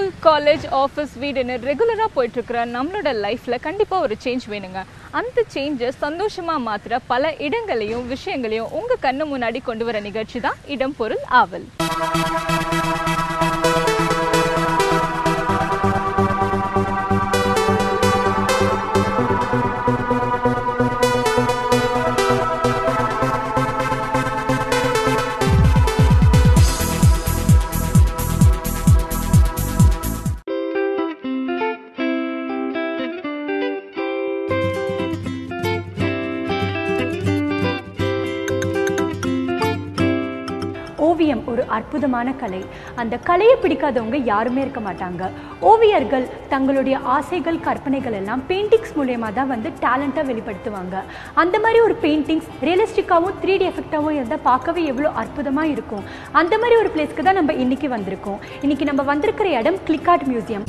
College office வீடுன்னு ரெகுலராக போயிட்டுருக்கிற நம்மளோட லைஃப்பில் கண்டிப்பாக ஒரு சேஞ்ச் வேணுங்க அந்த சேஞ்சை சந்தோஷமாக மாற்றுற பல இடங்களையும் விஷயங்களையும் உங்கள் கண்ணு முன்னாடி கொண்டு வர நிகழ்ச்சி தான் இடம் பொருள் ஆவல் ஓவியம் ஒரு அற்புதமான கலை அந்த கலையை பிடிக்காதவங்க யாருமே இருக்க மாட்டாங்க ஓவியர்கள் தங்களுடைய ஆசைகள் கற்பனைகள் எல்லாம் பெயிண்டிங்ஸ் மூலயமா தான் வந்து டேலண்ட்டாக வெளிப்படுத்துவாங்க அந்த மாதிரி ஒரு பெயிண்டிங்ஸ் ரியலிஸ்டிக்காகவும் த்ரீ டி எஃபெக்டாகவும் இருந்தால் பார்க்கவே எவ்வளோ அற்புதமாக இருக்கும் அந்த மாதிரி ஒரு பிளேஸ்க்கு தான் நம்ம இன்னைக்கு வந்திருக்கோம் இன்னைக்கு நம்ம வந்திருக்கிற இடம் கிளிக் ஆர்ட் மியூசியம்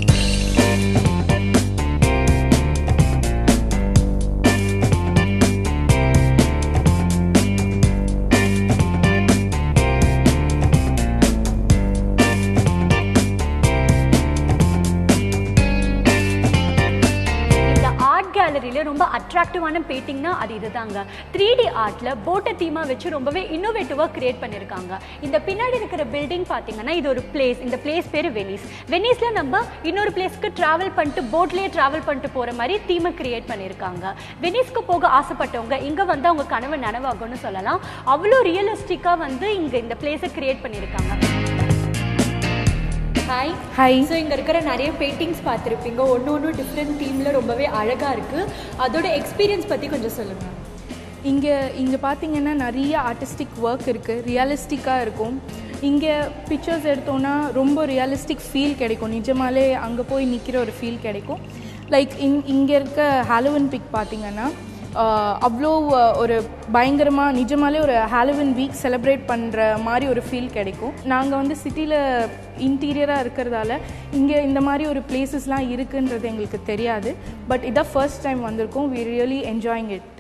இந்த ஆர்ட் கேலரியில ரொம்ப அட்ராக்டிவான பெயிண்டிங்னா அது இதுதாங்க த்ரீ டி ஆர்ட்ல போட்டை தீமா வச்சு ரொம்பவே இன்னோவேட்டிவா கிரியேட் பண்ணியிருக்காங்க இந்த பின்னாடி இருக்கிற பில்டிங் பார்த்தீங்கன்னா இது ஒரு பிளேஸ் இந்த பிளேஸ் பேர் வெனிஸ் வெனிஸ்ல நம்ம இன்னொரு பிளேஸ்க்கு டிராவல் பண்ணிட்டு போட்லயே டிராவல் பண்ணிட்டு போற மாதிரி தீமை கிரியேட் பண்ணியிருக்காங்க வெனிஸ்க்கு போக ஆசைப்பட்டவங்க இங்க வந்து அவங்க கனவு நனவாகும்னு சொல்லலாம் அவ்வளோ ரியலிஸ்டிக்கா வந்து இங்க இந்த பிளேஸை கிரியேட் பண்ணியிருக்காங்க ஹாய் ஹாய் ஸோ இங்கே இருக்கிற நிறைய பெயிண்டிங்ஸ் பார்த்துருப்பீங்க ஒன்று ஒன்று டிஃப்ரெண்ட் தீமில் ரொம்பவே அழகாக இருக்குது அதோட எக்ஸ்பீரியன்ஸ் பற்றி கொஞ்சம் சொல்லுங்கள் இங்கே இங்கே பார்த்தீங்கன்னா நிறைய ஆர்டிஸ்டிக் ஒர்க் இருக்குது ரியலிஸ்டிக்காக இருக்கும் இங்கே பிக்சர்ஸ் எடுத்தோன்னா ரொம்ப ரியலிஸ்டிக் ஃபீல் கிடைக்கும் நிஜமாலே அங்கே போய் நிற்கிற ஒரு ஃபீல் கிடைக்கும் லைக் இங் இங்கே இருக்க ஹாலோவின் பிக் பார்த்தீங்கன்னா ஆஹ், அவ்வளோ ஆஹ், ஒரு பயங்கரமாக நிஜமாலே ஒரு ஹாலோவின் வீக் செலிப்ரேட் பண்ணுற மாதிரி ஒரு ஃபீல் கிடைக்கும் நாங்கள் வந்து சிட்டியில் இன்டீரியராக இருக்கிறதால இங்கே இந்த மாதிரி ஒரு பிளேசஸ்லாம் இருக்குன்றது எங்களுக்கு தெரியாது பட் இதான் ஃபர்ஸ்ட் டைம் வந்திருக்கோம் வி ரியலி என்ஜாயிங் இட்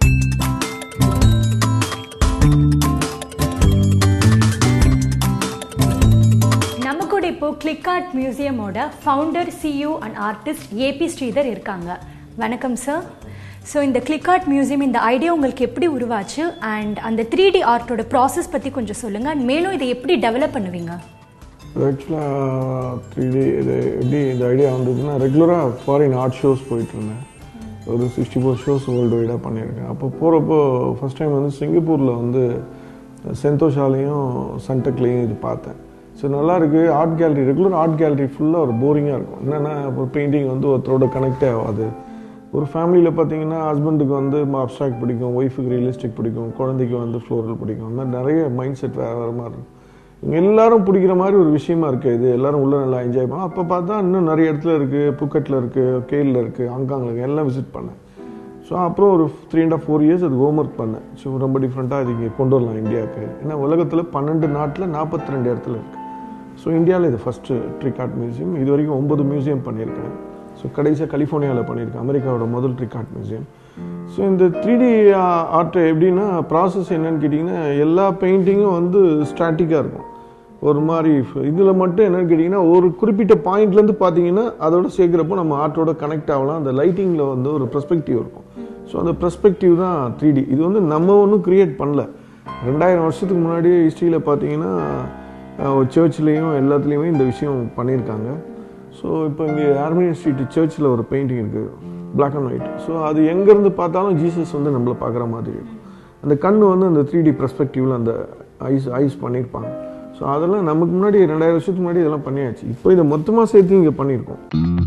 நம்ம கூட இப்போ கிளிக் ஆர்ட் மியூசியமோட founder CEO and artist A P Sridhar இருக்காங்க வணக்கம் சார் ஸோ இந்த கிளிக் ஆர்ட் மியூசியம் இந்த ஐடியா உங்களுக்கு எப்படி உருவாச்சு அண்ட் அந்த த்ரீ டி ஆர்ட்டோட ப்ராசஸ் பற்றி கொஞ்சம் சொல்லுங்கள் அண்ட் மேலும் இதை எப்படி டெவலப் பண்ணுவீங்க ஆக்சுவலாக த்ரீ டி இது எப்படி இந்த ஐடியா வந்ததுன்னா ரெகுலராக ஃபாரின் ஆர்ட் ஷோஸ் போயிட்டு இருந்தேன் ஒரு சிக்ஸ்டி ஃபோர் ஷோஸ் வேர்ல்டு வைடாக பண்ணியிருக்கேன் அப்போ போகிறப்போ ஃபஸ்ட் டைம் வந்து சிங்கப்பூரில் வந்து செந்தோஷாலையும் சன்டக்லேயும் இது பார்த்தேன் ஸோ நல்லா இருக்கு art gallery regular art gallery ஃபுல்லாக ஒரு போரிங்காக இருக்கும் என்னென்னா இப்போ பெயிண்டிங் வந்து ஒருத்தரோட கனெக்டே ஆகாது ஒரு ஃபேமிலியில் பார்த்தீங்கன்னா ஹஸ்பண்டுக்கு வந்து அப்ட்ராக்ட் பிடிக்கும் ஒய்ஃபுக்கு ரியலிஸ்டிக் பிடிக்கும் குழந்தைக்கு வந்து ஃப்ளோரல் பிடிக்கும் அந்த மாதிரி நிறைய மைண்ட் செட் வேறு வேறு மாதிரி இருக்கும் இவங்க எல்லாரும் பிடிக்கிற மாதிரி ஒரு விஷயமா இருக்கு இது எல்லாரும் உள்ள நல்லா என்ஜாய் பண்ணலாம் அப்போ பார்த்தா இன்னும் நிறைய இடத்துல இருக்கு புக்கெட்டில் இருக்கு கேலில் இருக்கு ஹாங்காங்கில் இருக்கு எல்லாம் விசிட் பண்ணேன் ஸோ அப்புறம் ஒரு three and half four years அது ஹோம் ஒர்க் பண்ணேன் ஸோ ரொம்ப டிஃப்ரெண்ட்டாக இது இங்கே கொண்டு வரலாம் இந்தியாவுக்கு ஏன்னா உலகத்தில் பன்னெண்டு நாட்டில் நாற்பத்தி ரெண்டு இடத்துல இருக்கு ஸோ இந்தியாவில் இது ஃபஸ்ட்டு ட்ரிக் ஆர்ட் மியூசியம் இது வரைக்கும் ஒன்பது மியூசியம் பண்ணியிருக்கேன் ஸோ கடைசியாக கலிஃபோர்னியாவில் பண்ணியிருக்கேன் அமெரிக்காவோட முதல் ட்ரிக் ஆர்ட் மியூசியம் ஸோ இந்த த்ரீ டி ஆர்ட் எப்படின்னா ப்ராசஸ் என்னன்னு கேட்டிங்கன்னா எல்லா பெயிண்டிங்கும் வந்து ஸ்டாட்டிக்காக இருக்கும் ஒரு மாதிரி இதில் மட்டும் என்னன்னு கேட்டிங்கன்னா ஒரு குறிப்பிட்ட பாயிண்ட்லேருந்து பார்த்தீங்கன்னா அதோட சேர்க்குறப்போ நம்ம ஆர்ட்டோட கனெக்ட் ஆகலாம் அந்த லைட்டிங்கில் வந்து ஒரு பெர்ஸ்பெக்டிவ் இருக்கும் ஸோ அந்த பெர்ஸ்பெக்டிவ் தான் த்ரீ டி இது வந்து நம்ம ஒன்றும் கிரியேட் பண்ணல ரெண்டாயிரம் வருஷத்துக்கு முன்னாடி ஹிஸ்ட்ரியில் பார்த்தீங்கன்னா சர்ச்லேயும் எல்லாத்துலேயுமே இந்த விஷயம் பண்ணியிருக்காங்க ஸோ இப்போ இங்கே ஆர்மேனியன் ஸ்ட்ரீட் சர்ச்சில் ஒரு பெயிண்டிங் இருக்குது Black அண்ட் ஒயிட் ஸோ அது எங்கேருந்து பார்த்தாலும் ஜீசஸ் வந்து நம்மளை பார்க்குற மாதிரி இருக்கும் அந்த கண் வந்து அந்த த்ரீ டி பெர்ஸ்பெக்டிவில் அந்த ஐஸ் ஐஸ் பண்ணியிருப்பாங்க ஸோ அதெல்லாம் நமக்கு முன்னாடி ரெண்டாயிரம் வருஷத்துக்கு முன்னாடி இதெல்லாம் பண்ணியாச்சு இப்போ இதை மொத்தமாக சேர்த்து இங்கே பண்ணியிருக்கோம்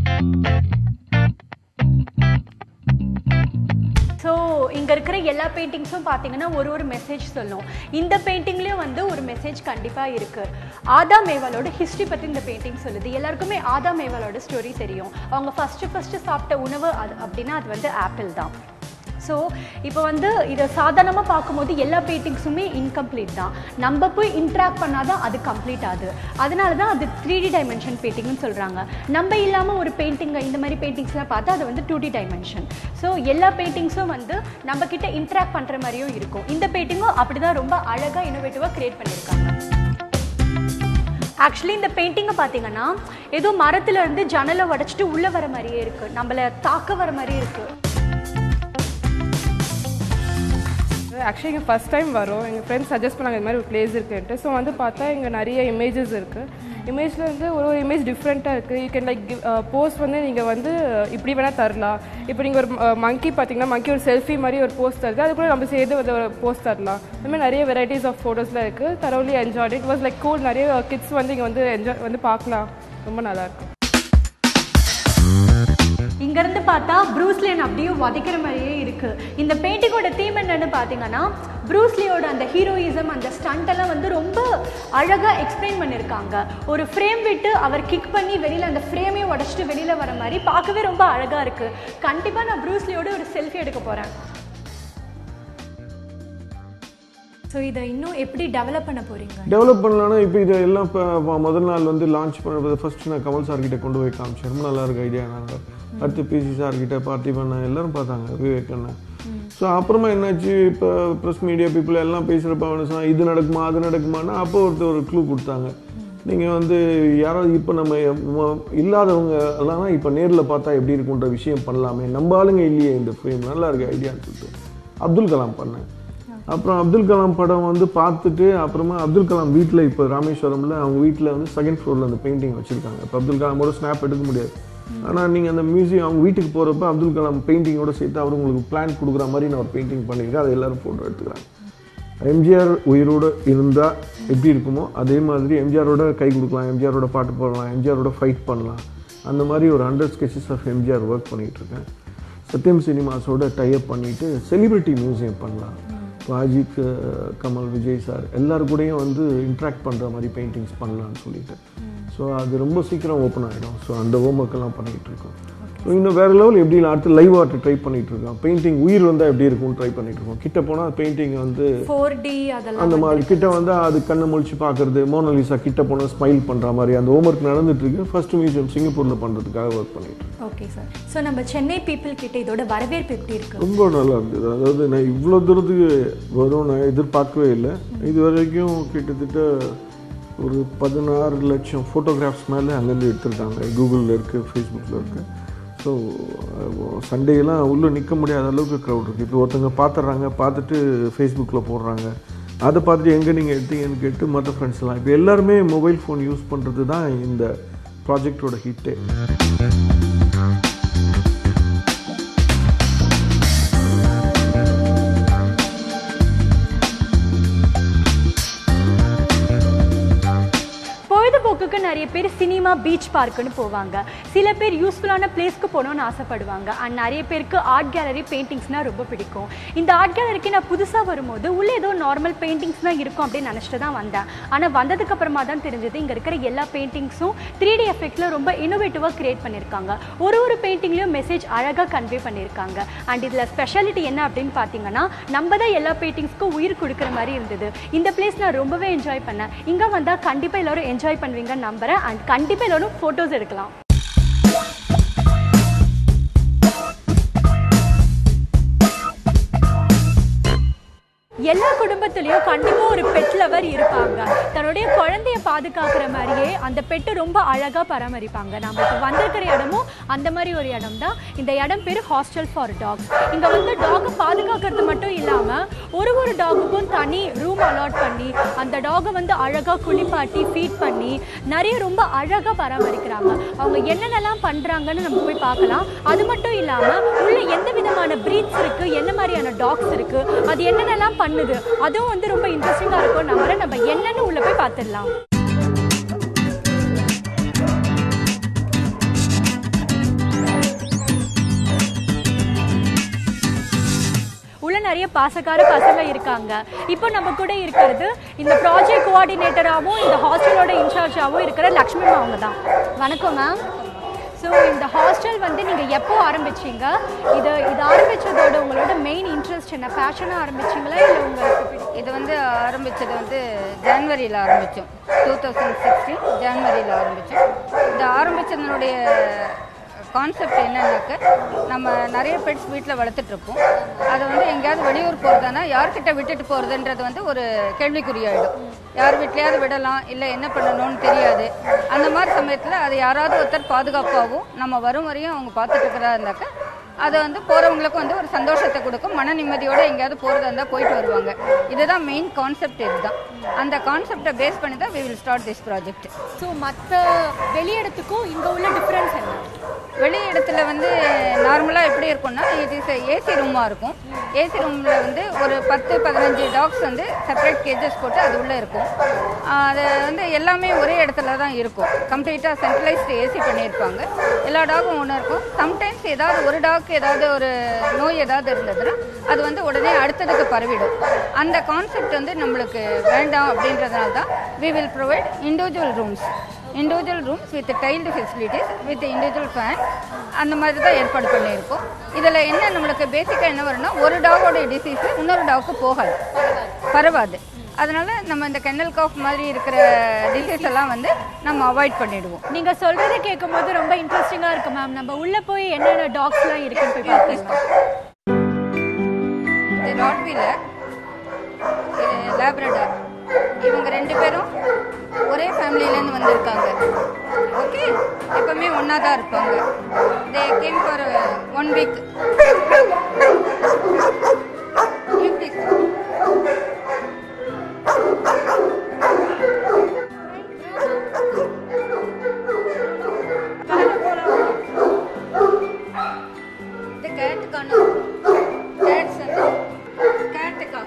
ஸோ இங்கே இருக்கிற எல்லா பெயிண்டிங்ஸும் பார்த்தீங்கன்னா ஒரு ஒரு மெசேஜ் சொல்லும் இந்த பெயிண்டிங்லேயும் வந்து ஒரு மெசேஜ் கண்டிப்பாக இருக்குது ஆதா மேவாலோட ஹிஸ்ட்ரி பற்றி இந்த பெயிண்டிங் சொல்லுது எல்லாருக்குமே ஆதா மேவாலோட ஸ்டோரி தெரியும் அவங்க ஃபஸ்ட்டு ஃபஸ்ட்டு சாப்பிட்ட உணவு அது அப்படின்னா அது வந்து ஆப்பிள் தான் ஸோ இப்போ வந்து இதை சாதாரணமாக பார்க்கும்போது எல்லா பெயிண்டிங்ஸுமே இன்கம்ப்ளீட் தான் நம்ம போய் இன்ட்ராக்ட் பண்ணாதான் அது கம்ப்ளீட் ஆகுது அதனால தான் அது த்ரீ டி டைமென்ஷன் பெயிண்டிங்னு சொல்கிறாங்க நம்ம இல்லாமல் ஒரு பெயிண்டிங் இந்த மாதிரி பெயிண்டிங்ஸ்லாம் பார்த்தா அது வந்து டூ டி டைமென்ஷன் ஸோ எல்லா பெயிண்டிங்ஸும் வந்து நம்ம கிட்ட இன்ட்ராக்ட் பண்ணுற மாதிரியும் இருக்கும் இந்த பெயிண்டிங்கும் அப்படி தான் ரொம்ப அழகாக இன்னோவேட்டிவாக கிரியேட் பண்ணியிருக்காங்க ஆக்சுவலி இந்த பெயிண்டிங்கை பார்த்தீங்கன்னா ஏதோ மரத்துல இருந்து ஜன்னலை உடைச்சிட்டு உள்ள வர மாதிரியே இருக்கு நம்மள தாக்க வர மாதிரியே இருக்கு ஆக்சுவலி இங்கே ஃபஸ்ட் டைம் வரோம் எங்கள் ஃப்ரெண்ட்ஸ் சஜஸ்ட் பண்ணாங்க இது மாதிரி ஒரு பிளேஸ் இருக்குன்ட்டு ஸோ வந்து பார்த்தா இங்கே நிறைய இமேஜஸ் இருக்குது இமேஜில் வந்து ஒரு ஒரு இமேஜ் டிஃப்ரெண்ட்டாக இருக்குது யூ கேன் லைக் போஸ்ட் வந்து நீங்கள் வந்து இப்படி வேணால் தரலாம் இப்போ நீங்கள் ஒரு மங்கி பார்த்தீங்கன்னா மங்கி ஒரு செல்ஃபி மாதிரி ஒரு போஸ்ட் தருது அது கூட நம்ம சேர்த்து வந்து ஒரு போஸ்ட் தரலாம் இந்த மாதிரி நிறைய வெரைட்டிஸ் ஆஃப் ஃபோட்டோஸ்லாம் இருக்குது thoroughly enjoy it was like cool நிறைய கிட்ஸ் வந்து இங்கே வந்து என்ஜாய் வந்து பார்க்கலாம் ரொம்ப நல்லாயிருக்கும் இங்க இருந்து பார்த்தா ப்ரூஸ்லியன் அப்படியே வதைக்கிற மாதிரியே இருக்கு இந்த பெயிண்டிங்கோட தீம் என்னன்னு பார்த்தீங்கன்னா ப்ரூஸ்லியோட அந்த ஹீரோயிசம் அந்த ஸ்டண்ட் எல்லாம் வந்து ரொம்ப அழகா எக்ஸ்பிளைன் பண்ணியிருக்காங்க ஒரு ஃப்ரேம் விட்டு அவர் கிக் பண்ணி வெளியில அந்த ஃப்ரேமே உடச்சிட்டு வெளியில வர மாதிரி பார்க்கவே ரொம்ப அழகா இருக்கு கண்டிப்பா நான் ப்ரூஸ்லியோட ஒரு செல்ஃபி எடுக்க போறேன் ஸோ இதை இன்னும் எப்படி டெவலப் பண்ண போறீங்க டெவலப் பண்ணலாம்னா இப்போ இது எல்லாம் இப்போ முதல் நாள் வந்து லான்ச் பண்ணுறது ஃபர்ஸ்ட் நான் கமல் சார் கிட்ட கொண்டு போய் காமிச்சேன் ரொம்ப நல்லா இருக்கு ஐடியா நாங்கள் அடுத்து பிசி சார் கிட்ட பார்ட்டி பண்ண எல்லாரும் பார்த்தாங்க விவேக் அண்ணன் ஸோ அப்புறமா என்னாச்சு இப்போ ப்ரெஸ் மீடியா பீப்புள் எல்லாம் பேசுகிறப்ப அவனு சொன்னா இது நடக்குமா அது நடக்குமான்னா அப்போ ஒருத்தர் ஒரு க்ளூ கொடுத்தாங்க நீங்கள் வந்து யாராவது இப்போ நம்ம ம- இல்லாதவங்க எல்லாம் இப்போ நேரில் பார்த்தா எப்படி இருக்குன்ற விஷயம் பண்ணலாமே நம்ம ஆளுங்க இல்லையே இந்த ஃப்ரேம் நல்லா இருக்கு ஐடியான்னு சொல்லிட்டு அப்துல் கலாம் பண்ணேன் அப்புறம் அப்துல் கலாம் படம் வந்து பார்த்துட்டு அப்புறமா அப்துல் கலாம் வீட்டில் இப்போ ராமேஸ்வரம்ல அவங்க வீட்டில் வந்து செகண்ட் ஃப்ளோரில் அந்த பெயிண்டிங் வச்சுருக்காங்க இப்போ அப்துல் கலாமோட ஸ்னாப் எடுக்க முடியாது ஆனால் நீங்கள் அந்த மியூசியம் அவங்க வீட்டுக்கு போகிறப்ப அப்துல் கலாம் பெயிண்டிங்கோட சேர்த்து அவர் உங்களுக்கு பிளான் கொடுக்குற மாதிரி நான் ஒரு பெயிண்டிங் பண்ணியிருக்கேன் அதை எல்லாரும் ஃபோட்டோ எடுத்துக்கிறாங்க எம்ஜிஆர் உயிரோட இருந்தால் எப்படி இருக்குமோ அதே மாதிரி எம்ஜிஆரோட கை கொடுக்கலாம் எம்ஜிஆரோட பாட்டு போடலாம் எம்ஜிஆரோட ஃபைட் பண்ணலாம் அந்த மாதிரி ஒரு hundred sketches of MGR work பண்ணிகிட்டு இருக்கேன் சத்யம் சினிமாஸோட டைப் பண்ணிட்டு செலிபிரிட்டி மியூசியம் பண்ணலாம் இப்போ அஜித் அஹ், கமல் விஜய் சார் எல்லாரு கூடயும் வந்து இன்ட்ராக்ட் பண்ணுற மாதிரி பெயிண்டிங்ஸ் பண்ணலாம்னு சொல்லிட்டு ஸோ அது ரொம்ப சீக்கிரம் ஓப்பன் ஆகிடும் ஸோ அந்த ஹோம்ஒர்க் எல்லாம் பண்ணிகிட்டு இருக்கோம் So, இன்னும் வேற லெவல் எப்படி அடுத்து லைவ் ஆர்ட் ட்ரை பண்ணிட்டு இருக்கோம் பெயிண்டிங் உயிர் வந்தால் எப்படி இருக்கும்னு ட்ரை பண்ணிட்டு இருக்கோம் கிட்ட போனால் பெயிண்டிங் வந்து ஃபோர் டி அதெல்லாம் அந்த மாதிரி கிட்ட வந்து அது கண்ணை முழிச்சு பார்க்கறது மோனலிசா கிட்ட போனால் ஸ்மைல் பண்ணுற மாதிரி அந்த ஹோம்ஒர்க் நடந்துட்டு இருக்கு ஃபர்ஸ்ட் மியூசியம் சிங்கப்பூரில் பண்ணுறதுக்காக ஒர்க் பண்ணிட்டு இருக்கேன். ஓகே சார் ஸோ நம்ம சென்னை பீப்புள் கிட்ட இதோட வரவேற்பு எப்படி இருக்கு ரொம்ப நல்லா இருந்தது அதாவது நான் இவ்வளோ தூரத்துக்கு வரும் நான் எதிர்பார்க்கவே இல்லை இது வரைக்கும் கிட்டத்தட்ட ஒரு பதினாறு லட்சம் ஃபோட்டோகிராஃப்ஸ் மேலே அங்கேருந்து எடுத்திருக்காங்க கூகுளில் இருக்குது ஃபேஸ்புக்கில் இருக்குது ஸோ சண்டேலாம் உள்ளே நிற்க முடியாத அளவுக்கு க்ரௌட் இருக்குது இப்போ ஒருத்தவங்க பார்த்துட்றாங்க பார்த்துட்டு ஃபேஸ்புக்கில் போடுறாங்க அதை பார்த்துட்டு எங்கே நீங்கள் எடுத்தீங்கன்னு கேட்டு மற்ற ஃப்ரெண்ட்ஸ்லாம் இப்போ எல்லாருமே மொபைல் ஃபோன் யூஸ் பண்ணுறது தான் இந்த ப்ராஜெக்டோட ஹிட்டே பொழுதுபோக்குக்கு நிறைய பேர் சினிமா பீச் பார்க்குன்னு போவாங்க சில பேர் யூஸ்ஃபுல்லான பிளேஸ்க்கு போகணும்னு ஆசைப்படுவாங்க அண்ட் நிறைய பேருக்கு ஆர்ட் கேலரி பெயிண்டிங்ஸ்னா ரொம்ப பிடிக்கும் இந்த ஆர்ட் கேலரிக்கு நான் புதுசாக வரும்போது உள்ள ஏதோ நார்மல் பெயிண்டிங்ஸ் தான் இருக்கும் அப்படின்னு நினச்சிட்டு தான் வந்தேன் ஆனால் வந்ததுக்கு அப்புறமா தான் தெரிஞ்சது இங்கே இருக்கிற எல்லா பெயிண்டிங்ஸும் த்ரீ டி எஃபெக்டில் ரொம்ப இன்னோவேட்டிவாக கிரியேட் பண்ணியிருக்காங்க ஒரு ஒரு பெயிண்டிங்லேயும் மெசேஜ் அழகாக கன்வே பண்ணியிருக்காங்க அண்ட் இதில் ஸ்பெஷாலிட்டி என்ன அப்படின்னு பார்த்தீங்கன்னா நம்ம தான் எல்லா பெயிண்டிங்ஸ்க்கும் உயிர் கொடுக்குற மாதிரி இருந்தது இந்த பிளேஸ் நான் ரொம்பவே என்ஜாய் பண்ணேன் இங்கே வந்தால் கண்டிப்பாக எல்லாரும் என்ஜாய் பண்ணுவீங்கன்னு நம்புறேன் அண்ட் கண்டிப்பாக எல்லாரும் ஃபோட்டோஸ் எடுக்கலாம் எல்லா குடும்பத்திலயும் கண்டிப்பா ஒரு பெட் லவர் இருப்பாங்க தன்னுடைய குழந்தைய பாதுகாக்கிற மாதிரியே அந்த பெட்டு ரொம்ப அழகா பராமரிப்பாங்க நம்ம இப்போ வந்திருக்கிற இடமும் அந்த மாதிரி ஒரு இடம் தான் இந்த இடம் பேர் ஹாஸ்டல் ஃபார் டாக்ஸ் இங்க வந்து டாகை பாதுகாக்கிறது மட்டும் இல்லாம ஒரு ஒரு டாகுக்கும் தனி ரூம் அலாட் பண்ணி அந்த டாகை வந்து அழகா குளிப்பாட்டி ஃபீட் பண்ணி நிறைய ரொம்ப அழகா பராமரிக்கிறாங்க அவங்க என்னென்னலாம் பண்றாங்கன்னு நம்ம போய் பார்க்கலாம் அது மட்டும் இல்லாம உள்ள எந்த விதமான பிரீட்ஸ் இருக்கு என்ன மாதிரியான டாக்ஸ் இருக்கு அது என்னென்னலாம் பண்ணுது அதுவும் வந்து ரொம்ப இன்ட்ரெஸ்டிங்கா இருக்கும் நம்புறேன் நம்ம என்னன்னு உள்ள போய் பார்த்துடலாம் உள்ள நிறைய பாசக்கார பசங்க இருக்காங்க இப்போ நம்ம கூட இருக்கிறது இந்த ப்ராஜெக்ட் கோஆர்டினேட்டராகவும் இந்த ஹாஸ்டலோட இன்சார்ஜாகவும் இருக்கிற லக்ஷ்மி அவங்க தான் வணக்கம் மேம் ஸோ இந்த ஹாஸ்டல் வந்து நீங்கள் எப்போ ஆரம்பிச்சீங்க இது இது ஆரம்பிச்சதோட உங்களோட மெயின் இன்ட்ரெஸ்ட் என்ன ஃபேஷனாக ஆரம்பிச்சிங்களா இல்லை உங்களுக்கு பிடி- இது வந்து ஆரம்பித்தது வந்து ஜனவரியில் ஆரம்பித்தோம் டூ தௌசண்ட் சிக்ஸ்டீன் ஜனவரியில் ஆரம்பித்தோம் இது ஆரம்பித்ததனுடைய கான்செப்ட் என்னன்னாக்க நம்ம நிறைய பெட்ஸ் வீட்டில் வளர்த்துட்ருப்போம் அதை வந்து எங்கேயாவது வெளியூர் போகிறதுனா யார்கிட்ட விட்டுட்டு போகிறதுன்றது வந்து ஒரு கேள்விக்குறியாயிடும் யார் வீட்லையாவது விடலாம் இல்லை என்ன பண்ணணும்னு தெரியாது அந்த மாதிரி சமயத்தில் அதை யாராவது ஒருத்தர் பாதுகாப்பாகவும் நம்ம வரும் வரையும் அவங்க பார்த்துட்டு இருக்கிறதா இருந்தாக்க அது வந்து போகிறவங்களுக்கும் வந்து ஒரு சந்தோஷத்தை கொடுக்கும் மன நிம்மதியோட எங்கேயாவது போகிறதா இருந்தால் போயிட்டு வருவாங்க இதுதான் மெயின் கான்செப்ட் இதுதான் அந்த கான்செப்டை பேஸ் பண்ணி தான் we will start this project so மற்ற வெளியிடத்துக்கும் இங்கே உள்ள டிஃப்ரென்ஸ் என்ன வெளி இடத்துல வந்து நார்மலாக எப்படி இருக்கும்னா இட் இஸ் ஏசி ரூமாக இருக்கும் ஏசி ரூமில் வந்து ஒரு பத்து பதினஞ்சு டாக்ஸ் வந்து செப்பரேட் கேஜஸ் போட்டு அது உள்ளே இருக்கும் ஆஹ் அது வந்து எல்லாமே ஒரே இடத்துல தான் இருக்கும் கம்ப்ளீட்டாக சென்ட்ரலைஸ்டு ஏசி பண்ணியிருப்பாங்க எல்லா டாகும் ஒன்று இருக்கும் சம்டைம்ஸ் ஏதாவது ஒரு டாக்கு ஏதாவது ஒரு நோய் ஏதாவது இருந்ததுன்னா அது வந்து உடனே அடுத்ததுக்கு பரவிடும் அந்த கான்செப்ட் வந்து நம்மளுக்கு வேண்டாம் அப்படின்றதுனால தான் we will provide individual rooms individual rooms with tiled facilities with individual fan அந்த மாதிரி தான் ஏற்பாடு பண்ணியிருக்கோம் இதில் என்ன நம்மளுக்கு பேசிக்காக என்ன வரும்னா ஒரு டாகோட டிசீஸ் இன்னொரு டாவுக்கு போகாது பரவாது அதனால நம்ம இந்த கென்னல் காஃப் மாதிரி இருக்கிற டிசீஸ் எல்லாம் வந்து நம்ம அவாய்ட் பண்ணிடுவோம் நீங்க சொல்றதை கேட்கும்போது ரொம்ப இன்ட்ரெஸ்டிங்கா இருக்கு மேம் நம்ம உள்ள போய் என்னென்ன டாக்ஸ்லாம் இருக்குன்னு போய் பார்க்கலாம் இது ராட்வீலர் இது லேப்ரடார் இவங்க ரெண்டு பேரும் ஒரே ஃபேமிலியிலேருந்து வந்திருக்காங்க ஓகே எப்பவுமே ஒன்றா தான் இருப்பாங்க they came for one week இந்த கேட்டுக்கான கேட்ஸ் வந்து கேட்டுக்காக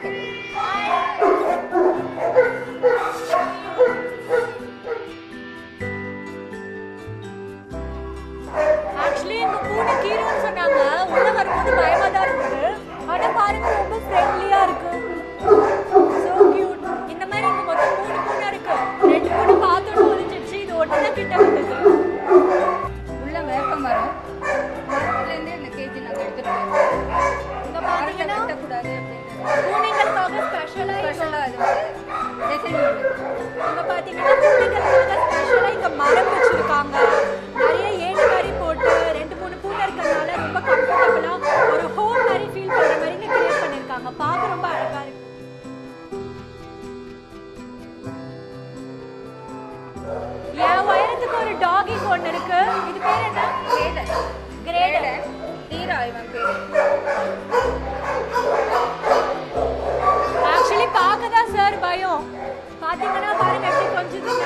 ஆக்சுவலி இந்த பூனை கீரைன்னு சொன்னாங்க உள்ள வரும்போது பயமா தான் இருந்தது ஆனா பாருங்க ரொம்ப ஃப்ரெண்ட்லியா இருக்கு சோ கியூட் இந்த மாதிரி இங்க மொத்தம் மூணு பூனை இருக்கு ரெண்டு பூனை பார்த்தோன்னு ஒளிஞ்சிடுச்சு இது ஒன்று தான் கிட்ட வந்தது உள்ள வேப்ப மரம் மரத்துலேருந்தே இந்த கேஜி நாங்கள் எடுத்துகிட்டு போயிருக்கோம் இங்க பாத்தீங்கன்னா கட்டக்கூடாது அப்படின்னு பூனைகளுக்காக ஸ்பெஷலா ஸ்பெஷலாக அது வந்து டிசைன் பண்ணுது இங்க பாத்தீங்கன்னா பூனைகளுக்காக ஸ்பெஷலா இங்க மரம் வச்சிருக்காங்க நிறைய ஏணி மாதிரி போட்டு ரெண்டு மூணு பூனை இருக்கறனால ரொம்ப கம்ஃபர்டபுளா ஒரு ஹோம் மாதிரி ஃபீல் பண்ற மாதிரி இங்க கிரியேட் பண்ணிருக்காங்க பார்க்க ரொம்ப அழகா இருக்கு என் உயரத்துக்கு ஒரு டாகிங் ஒன்று இருக்கு இது பேர் என்ன கிரேடன் கிரேடன் தீரா இவன் பேர் ஆக்சுவலி பார்க்க தான் சார் பயம் பாத்தீங்கன்னா பாருங்க எப்படி கொஞ்சம்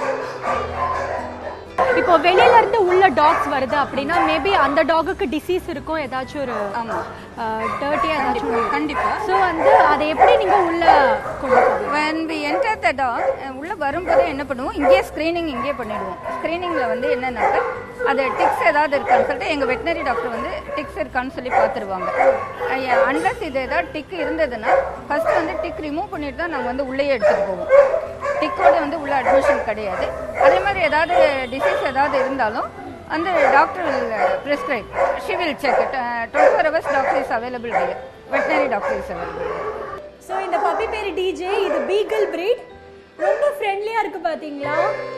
இப்போ வெளியில இருந்து உள்ள டாக்ஸ் வருது அப்படின்னா மேபி அந்த டாகுக்கு டிசீஸ் இருக்கும் ஏதாச்சும் ஒரு ஆமாம் டர்ட்டியா ஏதாச்சும் கண்டிப்பாக ஸோ வந்து அதை எப்படி நீங்க உள்ள கொண்டு போவீங்க when we enter the dog அஹ் உள்ள வரும்போது என்ன பண்ணுவோம் இங்கேயே ஸ்க்ரீனிங் இங்கேயே பண்ணிடுவோம் ஸ்க்ரீனிங்கில் வந்து என்னன்னாக்க அது டிக்ஸ் ஏதாவது இருக்கான்னு சொல்லிட்டு எங்கள் வெட்டினரி டாக்டர் வந்து டிக்ஸ் இருக்கான்னு சொல்லி பார்த்துருவாங்க அன்லஸ் இது ஏதாவது டிக் இருந்ததுன்னா ஃபர்ஸ்ட் வந்து டிக் ரிமூவ் பண்ணிட்டு தான் நாங்கள் வந்து உள்ளேயே எடுத்துகிட்டு போவோம் டிக்கோட வந்து உள்ள அட்மிஷன் கிடையாது அதே மாதிரி ஏதாவது டிசீஸ் ஏதாவது இருந்தாலும் வந்து doctor will prescribe she will check twenty four hours doctor is available veterinary doctor is available so இந்த பப்பி பேர் டிஜே இது பீகிள் பிரீட் ரொம்ப ஃப்ரெண்ட்லியா இருக்கு பாத்தீங்களா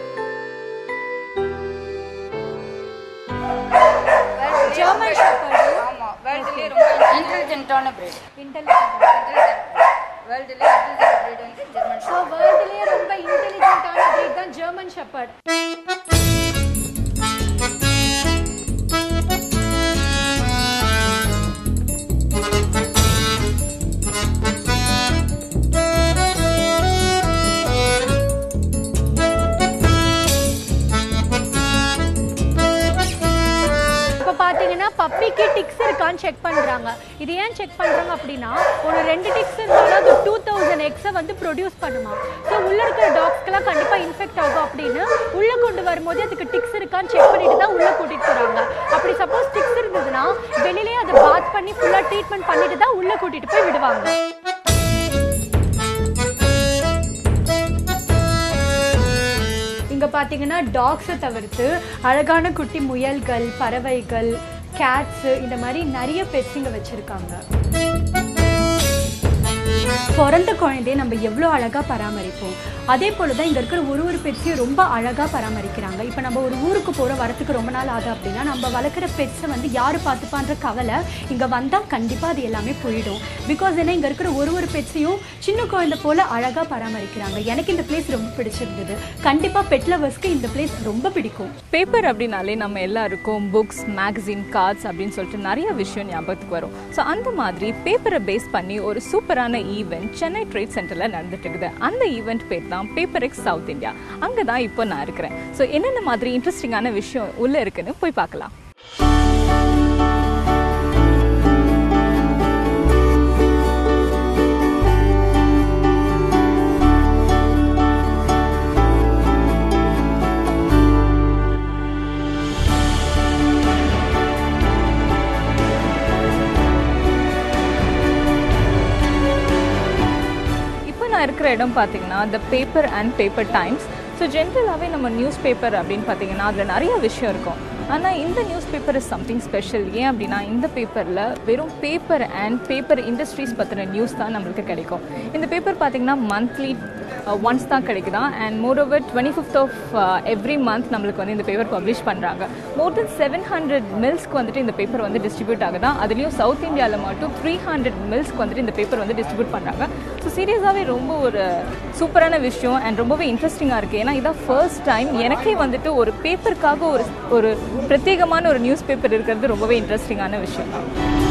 ஜெர்மன் ஷெப்பர்டு ஆமாம் வேர்ல்டுலேயே ரொம்ப இன்டெலிஜென்ட்டான பிரீட் இன்டெலிஜென்ட் வேர்ல்டுலேயே இன்டெலிஜென்ட் பிரீட் வந்து ஜெர்மன் ஸோ வேர்ல்டுலேயே ரொம்ப இன்டெலிஜென்ட்டான breed தான் ஜெர்மன் ஷெப்பர்ட் இப்போ பார்த்தீங்கன்னா பப்பிக்கு டிக்ஸ் இருக்கான்னு செக் பண்ணுறாங்க இது ஏன் செக் பண்ணுறாங்க அப்படின்னா ஒரு ரெண்டு டிக்ஸ் இருந்தாலும் அது டூ தௌசண்ட் எக்ஸை வந்து ப்ரொடியூஸ் பண்ணுமா ஸோ உள்ளே இருக்கிற டாக்ஸ்க்கெல்லாம் கண்டிப்பாக இன்ஃபெக்ட் ஆகும் அப்படின்னு உள்ளே கொண்டு வரும்போது அதுக்கு டிக்ஸ் இருக்கான்னு செக் பண்ணிட்டு தான் உள்ளே கூட்டிகிட்டு போகிறாங்க அப்படி சப்போஸ் டிக்ஸ் இருந்ததுன்னா வெளியிலே அதை பாத் பண்ணி ஃபுல்லாக ட்ரீட்மெண்ட் பண்ணிட்டு தான் உள்ளே கூட்டிகிட்டு போய் விடுவாங்க இங்கே பார்த்தீங்கன்னா டாக்ஸை தவிர்த்து அழகான குட்டி முயல்கள் பறவைகள் கேட்ஸு இந்த மாதிரி நிறைய பெட்ஸ் இங்கே வச்சுருக்காங்க பிறந்த குழந்தைய நம்ம எவ்வளோ அழகாக பராமரிப்போம் அதே போல தான் இங்கே இருக்கிற ஒரு ஒரு பெட்ஸையும் ரொம்ப அழகாக பராமரிக்கிறாங்க இப்போ நம்ம ஒரு ஊருக்கு போகிற வரத்துக்கு ரொம்ப நாள் ஆகுது அப்படின்னா நம்ம வளர்க்குற பெட்ஸை வந்து யார் பார்த்துப்பான்ற கவலை இங்கே வந்தால் கண்டிப்பாக அது எல்லாமே போயிடும் பிகாஸ் ஏன்னா இங்கே இருக்கிற ஒரு ஒரு பெட்ஸையும் சின்ன குழந்தை போல் அழகாக பராமரிக்கிறாங்க எனக்கு இந்த பிளேஸ் ரொம்ப பிடிச்சிருந்தது கண்டிப்பாக பெட் லவர்ஸ்க்கு இந்த பிளேஸ் ரொம்ப பிடிக்கும் பேப்பர் அப்படின்னாலே நம்ம எல்லாருக்கும் புக்ஸ் மேகசின் கார்ட்ஸ் அப்படின்னு சொல்லிட்டு நிறைய விஷயம் ஞாபகத்துக்கு வரும் ஸோ அந்த மாதிரி பேப்பரை பேஸ் பண்ணி ஒரு சூப்பரான ஈவெண்ட் சென்னை ட்ரேட் சென்டரில் நடந்துட்டு இருக்குது அந்த ஈவெண்ட் பேர் தான் பேப்பர் எக்ஸ் சவுத் இந்தியா அங்கே தான் இப்போ நான் இருக்கிறேன் ஸோ என்னென்ன மாதிரி இன்ட்ரெஸ்டிங்கான விஷயம் உள்ளே இருக்குன்னு போய் பார்க்கலாம் இப்போ நான் இருக்கிற இடம் பார்த்தீங்கன்னா the paper and paper times so ஜென்ரலாகவே நம்ம நியூஸ் பேப்பர் அப்படின்னு பார்த்தீங்கன்னா அதில் நிறைய விஷயம் இருக்கும் ஆனால் இந்த news paper is something special ஏன் அப்படின்னா இந்த பேப்பரில் வெறும் பேப்பர் அண்ட் பேப்பர் இண்டஸ்ட்ரீஸ் பற்றின நியூஸ் தான் நம்மளுக்கு கிடைக்கும் இந்த பேப்பர் பார்த்தீங்கன்னா மந்த்லி ஒன்ஸ் தான் கிடைக்குதான் and more over twenty fifth of every month நம்மளுக்கு வந்து இந்த பேப்பர் பப்ளிஷ் பண்ணுறாங்க மோர் தென் செவன் ஹண்ட்ரட் மில்ஸ்க்கு வந்துட்டு இந்த பேப்பர் வந்து டிஸ்ட்ரிபியூட் ஆகுதான் அதுலேயும் சவுத் இந்தியாவில் மட்டும் த்ரீ ஹண்ட்ரட் மில்ஸ்க்கு வந்துட்டு இந்த பேப்பர் வந்து டிஸ்ட்ரிபியூட் பண்ணுறாங்க ஸோ சீரியஸாகவே ரொம்ப ஒரு சூப்பரான விஷயம் அண்ட் ரொம்பவே இன்ட்ரெஸ்டிங்காக இருக்குது ஏன்னா இதான் ஃபர்ஸ்ட் டைம் எனக்கே வந்துட்டு ஒரு பேப்பருக்காக ஒரு ஒரு பிரத்யேகமான ஒரு நியூஸ் பேப்பர் இருக்கிறது ரொம்பவே இன்ட்ரெஸ்டிங்கான விஷயம் தான்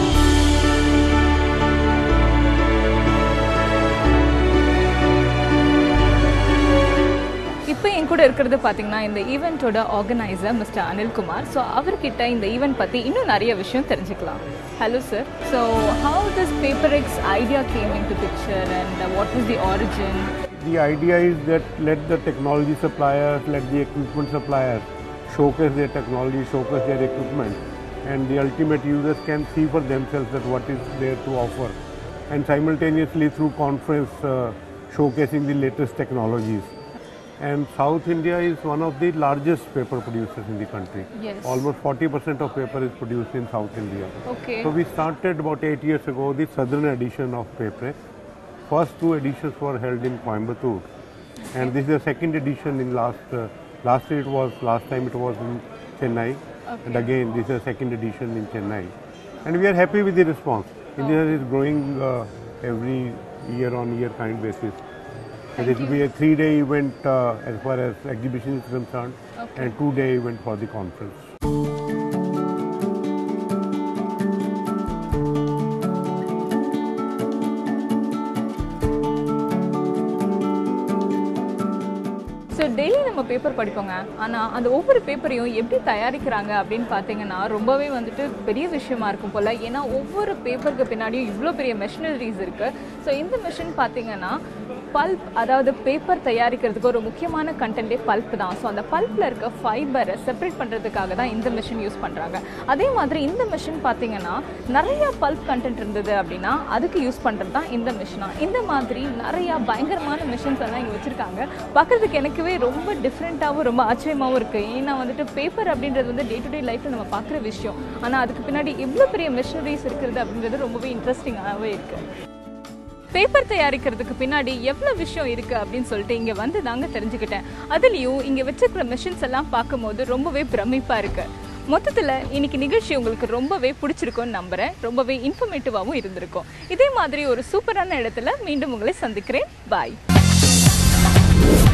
இப்போ என் கூட இருக்கிறது பார்த்தீங்கன்னா இந்த ஈவெண்ட்டோட ஆர்கனைசர் மிஸ்டர் அனில்குமார் ஸோ அவர்கிட்ட இந்த ஈவெண்ட் பற்றி இன்னும் நிறைய விஷயம் தெரிஞ்சுக்கலாம் hello sir so how this paper ex idea came in to picture and what is the origin The idea is that let the technology suppliers, let the equipment suppliers showcase their technology, showcase their equipment, and the ultimate users can see for themselves that what is there to offer, and simultaneously through conference uh, showcasing the latest technologies. And South India is one of the largest paper producers in the country. Yes. Almost 40% of paper is produced in South India. Okay. So we started about eight years ago the southern edition of Paper. First two editions were held in Coimbatore, and this is the second edition in last. Uh, last year it was last time it was in Chennai, and again this is the second edition in Chennai, and we are happy with the response. India is growing uh, every year on year kind basis. And it will be a three day event uh, as far as exhibition is concerned, and two day event for the conference. So daily நம்ம paper படிப்போங்க ஆனால் அந்த ஒவ்வொரு பேப்பரையும் எப்படி தயாரிக்கிறாங்க அப்படின்னு பார்த்தீங்கன்னா ரொம்பவே வந்துட்டு பெரிய விஷயமா இருக்கும் போல் ஏன்னா ஒவ்வொரு பேப்பருக்கு பின்னாடியும் இவ்வளோ பெரிய மெஷினரிஸ் இருக்குது ஸோ இந்த மிஷின் பார்த்தீங்கன்னா பல்ப் அதாவது பேப்பர் தயாரிக்கிறதுக்கு ஒரு முக்கியமான கண்டென்ட்டே பல்ப் தான் ஸோ அந்த பல்ப்பில் இருக்க ஃபைபரை செப்பரேட் பண்ணுறதுக்காக தான் இந்த மிஷின் யூஸ் பண்ணுறாங்க அதே மாதிரி இந்த மிஷின் பார்த்தீங்கன்னா நிறைய பல்ப் கண்டென்ட் இருந்தது அப்படின்னா அதுக்கு யூஸ் பண்ணுறது தான் இந்த மிஷினா இந்த மாதிரி நிறைய பயங்கரமான மிஷின்ஸ் எல்லாம் இங்கே வச்சுருக்காங்க பார்க்குறதுக்கு எனக்குவே ரொம்ப டிஃப்ரெண்ட்டாகவும் ரொம்ப ஆச்சரியமாகவும் இருக்குது ஏன்னா வந்துட்டு பேப்பர் அப்படின்றது வந்து டே டு டே லைஃப்பில் நம்ம பார்க்குற விஷயம் ஆனால் அதுக்கு பின்னாடி எவ்வளோ பெரிய மிஷினரிஸ் இருக்கிறது அப்படின்றது ரொம்பவே இன்ட்ரெஸ்டிங்காகவே இருக்குது பேப்பர் தயாரிக்கிறதுக்கு பின்னாடி எவ்வளோ விஷயம் இருக்குது அப்படின்னு சொல்லிட்டு இங்கே வந்து தாங்க தெரிஞ்சுக்கிட்டேன் அதுலேயும் இங்கே வச்சிருக்கிற மிஷின்ஸ் எல்லாம் பார்க்கும்போது ரொம்பவே பிரமிப்பாக இருக்கு மொத்தத்தில் இன்னைக்கு நிகழ்ச்சி உங்களுக்கு ரொம்பவே பிடிச்சிருக்கும்னு நம்புகிறேன் ரொம்பவே இன்ஃபர்மேட்டிவாகவும் இருந்திருக்கும் இதே மாதிரி ஒரு சூப்பரான இடத்துல மீண்டும் உங்களை சந்திக்கிறேன் பாய்